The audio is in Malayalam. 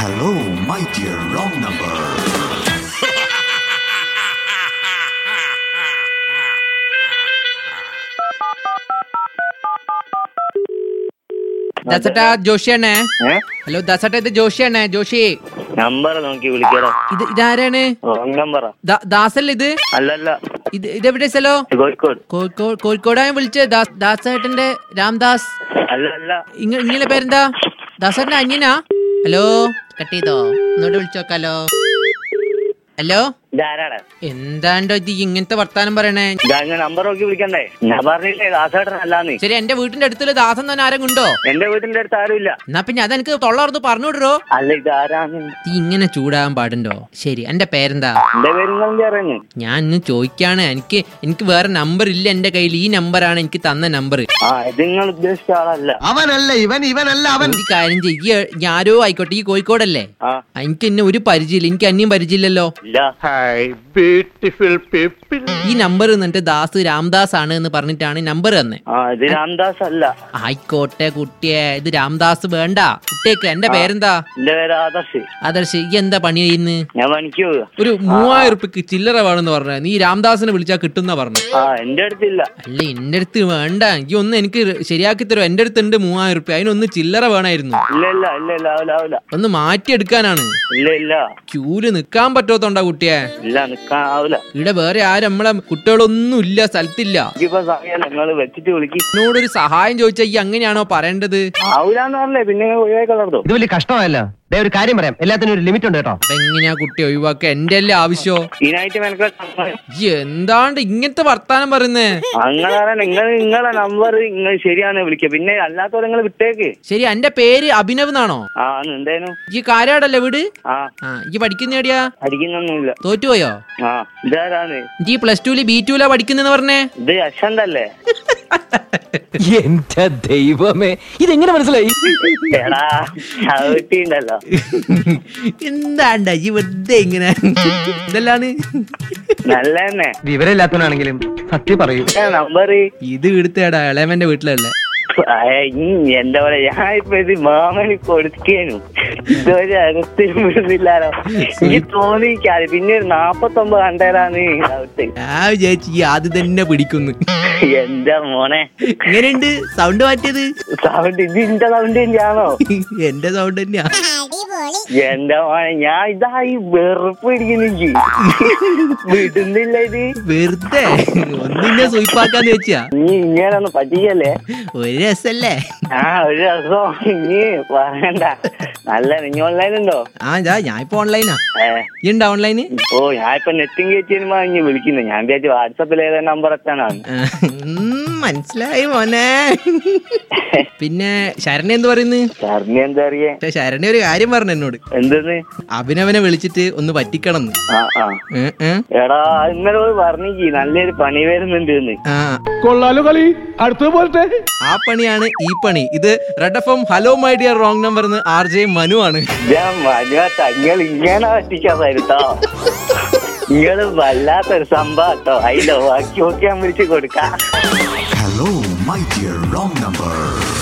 Hello, my dear wrong number. ദാസേട്ടാ ജോഷിയാണേ ഏ ഹലോ ദാസേട്ടാ ഇത് ജോഷിയാണേ ജോഷി നമ്പർ നോക്കി വിളിക്കടോ ഇത് ഇതാരാണ് റോങ് നമ്പറാ ദാ- ദാസല്ലേ ഇത് അല്ലല്ല ഇത് ഇതെവിടെ സ്ഥലോ കോഴിക്കോട് കോഴിക്കോട് കോഴിക്കോടാണ് വിളിച്ചത് ദാസ് ദാസേട്ടന്റെ രാംദാസ് അല്ല അല്ല ഇങ്ങ ഇങ്ങനെ പേരെന്താ ദാസേട്ടന്റെ അനിയനാ ഹലോ കട്ട് ചെയ്തോ ഒന്നുകൂടെ വിളിച്ചോക്കാലോ ഹലോ ഇതാരാടാ എന്താണ്ടോ ഇത് ഇങ്ങനത്തെ വർത്താനം പറയണേ ഇതാ നമ്പർ നോക്കി വിളിക്കണ്ടേ ഞാൻ പറഞ്ഞില്ലേ ദാസേട്ടൻ അല്ലാന്ന് ശരി എന്റെ വീട്ടിന്റെ അടുത്തുള്ള ദാസൻ തന്നെ ആരും ഉണ്ടോ എന്റെ വീട്ടിന്റെ അടുത്ത് ആരുമില്ല എന്നാ പിന്നെ അതെനിക്ക് തൊള്ളർന്ന് പറഞ്ഞു വിടറോ അല്ല ഇതാരാന്ന് നീ ഇങ്ങനെ ചൂടാകാൻ പാടുണ്ടോ ശരി എന്റെ പേരെന്താ എന്റെ പേര് നിങ്ങൾ അറിയുന്നു ഞാൻ ഇന്ന് ചോദിക്കാണ് എനിക്ക് എനിക്ക് വേറെ നമ്പർ ഇല്ല എന്റെ കയ്യിൽ ഈ നമ്പറാണ് എനിക്ക് തന്ന നമ്പർ ആ ഇത് നിങ്ങൾ ഉദ്ദേശിച്ച ആളല്ല അവനല്ല ഇവൻ ഇവനല്ല അവൻ ഒരു കാര്യം ചെയ്യ ഞാരോ ആയിക്കോട്ടെ ഈ കോഴിക്കോടല്ലേ ആ ആ, എനിക്ക് എന്നെ ഒരു പരിചയമില്ല എനിക്ക് അന്യം പരിചയമില്ലല്ലോ ഇല്ല ഹായ് ബ്യൂട്ടിഫുൾ പീപ്പിൾ ഈ നമ്പർ എന്നിട്ട് ദാസ് രാംദാസ് ആണ് എന്ന് പറഞ്ഞിട്ടാണ് നമ്പർ തന്നെ ആ ഇത് രാംദാസ് അല്ല ആയിക്കോട്ടെ കുട്ടിയെ ഇത് രാംദാസ് വേണ്ട കുട്ടിയേക്ക് എന്റെ പേരെന്താ എന്റെ പേര് ആദർശ് ആദർശ് ഈ എന്താ പണി ചെയ്യുന്നത് ഞാൻ പണിക്ക് പോവുക ഒരു മൂവായിരം ഉറുപ്പിക്ക് ചില്ലറ വേണമെന്ന് പറഞ്ഞ നീ രാംദാസിനെ വിളിച്ചാ കിട്ടുന്ന പറഞ്ഞു ആ എന്റെ അടുത്തില്ല അല്ല എന്റെ അടുത്ത് വേണ്ട ഈ ഒന്ന് എനിക്ക് ശരിയാക്കി തരുമോ എന്റെ അടുത്ത് ഉണ്ട് മൂവായിരം ഉറുപ്പ്യ അതിനൊന്ന് ചില്ലറ വേണമായിരുന്നു ഇല്ല ഇല്ല ഇല്ല ഇല്ല ആവില്ല ആവില്ല ഒന്ന് മാറ്റിയെടുക്കാനാണ് ഇല്ല ഇല്ല ക്യൂല് നിക്കാൻ പറ്റാത്തോണ്ടാ കുട്ടിയെ ഇല്ല നിക്കാൻ ആവില്ല ഇവിടെ വേറെ ആരും നമ്മളെ കുട്ടികളൊന്നും ഇല്ല സ്ഥലത്തില്ല എനിക്കിപ്പോ സമയം നിങ്ങൾ വെച്ചിട്ട് വിളിക്ക് എന്നോടൊരു സഹായം ചോദിച്ചാ ഈ അങ്ങനെയാണോ പറയേണ്ടത് ആവൂലെന്ന് പറഞ്ഞേ പിന്നെ ഒഴിവാക്കി കളർത്തോ ഇത് വലിയ കഷ്ടമല്ല ദേ ഒരു കാര്യം പറയാം എല്ലാത്തിനും ഒരു ലിമിറ്റ് ഉണ്ട് കേട്ടോ അപ്പൊ എങ്ങനെയാ കുട്ടി ഒഴിവാക്കുക എന്റെ അല്ലേ ആവശ്യോ ഇതിനായിട്ട് മെനക്കെട്ട് ഈ എന്താണ്ട് ഇങ്ങനത്തെ വർത്താനം പറയുന്നേ അങ്ങനെ നിങ്ങൾ നിങ്ങളെ നമ്പർ നിങ്ങൾ ശരിയാണ് വിളിക്കുക പിന്നെ അല്ലാത്തവരെ നിങ്ങൾ വിട്ടേക്ക് ശരി എന്റെ പേര് അഭിനവ് എന്നാണോ ആ എന്തേനു ഈ കാരാടല്ലേ വീട് ആ ആ ഈ പഠിക്കുന്ന എവിടെയാ അടിക്കുന്നൊന്നുമില്ല തോറ്റുപോയോ ആ ഇതാരാണ് ഈ പ്ലസ് ടുവില് ബി ടുവിലാ പഠിക്കുന്നെന്ന് പറഞ്ഞേ ഇത് അശന്തല്ലേ എന്റെ ദൈവമേ ഇതെങ്ങനെ മനസ്സിലായി എടാ ചവിട്ടിണ്ടല്ലോ എന്താണ്ട ഈ വെറുതെ ഇങ്ങനെ ഇതെല്ലാണ് നല്ല തന്നെ വിവരമില്ലാത്തവനാണെങ്കിലും സത്യം പറയൂ നമ്പർ ഇത് എടുത്തേടാ ഇളയവന്റെ വീട്ടിലല്ലേ എന്താ പറയാ ഞാൻ ഇപ്പൊ ഇത് മാമന് കൊടുക്കേനു ഇതുവരെ അകത്തിനും വിടുന്നില്ലാലോ എനിക്ക് തോന്നിക്കാതെ പിന്നെ ഒരു നാപ്പത്തൊമ്പത് കണ്ടേരാന്ന് ഡൗട്ട് ഞാൻ വിചാരിച്ചു ഈ ആദ്യം തന്നെ പിടിക്കുന്നു എന്റെ മോനെ ഇങ്ങനെയുണ്ട് സൗണ്ട് മാറ്റിയത് സൗണ്ട് ഇത് ഇന്റെ സൗണ്ട് തന്നെയാണോ എന്റെ സൗണ്ട് തന്നെയാ എന്റെ മോനെ ഞാൻ ഇതാ ഈ വെറുപ്പ് പിടിക്കുന്നെനിക്ക് വിടുന്നില്ല ഇത് വെറുതെ ഒന്നിന്നെ സുയിപ്പാക്കാന്ന് വെച്ചാ നീ ഇങ്ങനെ ഒന്ന് പറ്റിക്കല്ലേ ഒരു രസല്ലേ ആ ഒരു രസം ഇനി പറയണ്ട നല്ല നീ ഓൺലൈൻ ഉണ്ടോ ആ ജാ ഞാൻ ഇപ്പൊ ഓൺലൈനാ ഏ ഈ ഉണ്ടാ ഓൺലൈന് ഓ ഞാൻ ഇപ്പൊ നെറ്റും കയറ്റിയുമ്പോ ഇനി വിളിക്കുന്നത് ഞാൻ വിചാരിച്ചു വാട്സപ്പിൽ ഏതാ നമ്പർ എത്താനാണ് മനസ്സിലായി മോനെ പിന്നെ ശരണ എന്ത് പറയുന്നു സാറിന് എന്താ അറിയേ പക്ഷെ ശരണ ഒരു കാര്യം പറഞ്ഞു എന്നോട് എന്തെന്ന് അഭിനവനെ വിളിച്ചിട്ട് ഒന്ന് പറ്റിക്കണം എന്ന് ആ ആ ഏ, ഏ? എടാ ഇന്നലെ പോയി പറഞ്ഞിക്ക് നല്ലൊരു പണി വരുന്നുണ്ട് എന്ന് ആ കൊള്ളാലോ കളി അടുത്ത പോലത്തെ ആ പണിയാണ് ഈ പണി ഇത് red F M hello my dear wrong number R J Manu ആണ് ഞാൻ മനുവ തങ്ങൾ ഇങ്ങനെ പറ്റിക്കാൻ വരുട്ടോ നിങ്ങള് വല്ലാത്തൊരു സംഭവം കേട്ടോ അതിലോ ബാക്കി നോക്കി ഞാൻ വിളിച്ചു കൊടുക്കാം Hello, my dear wrong number.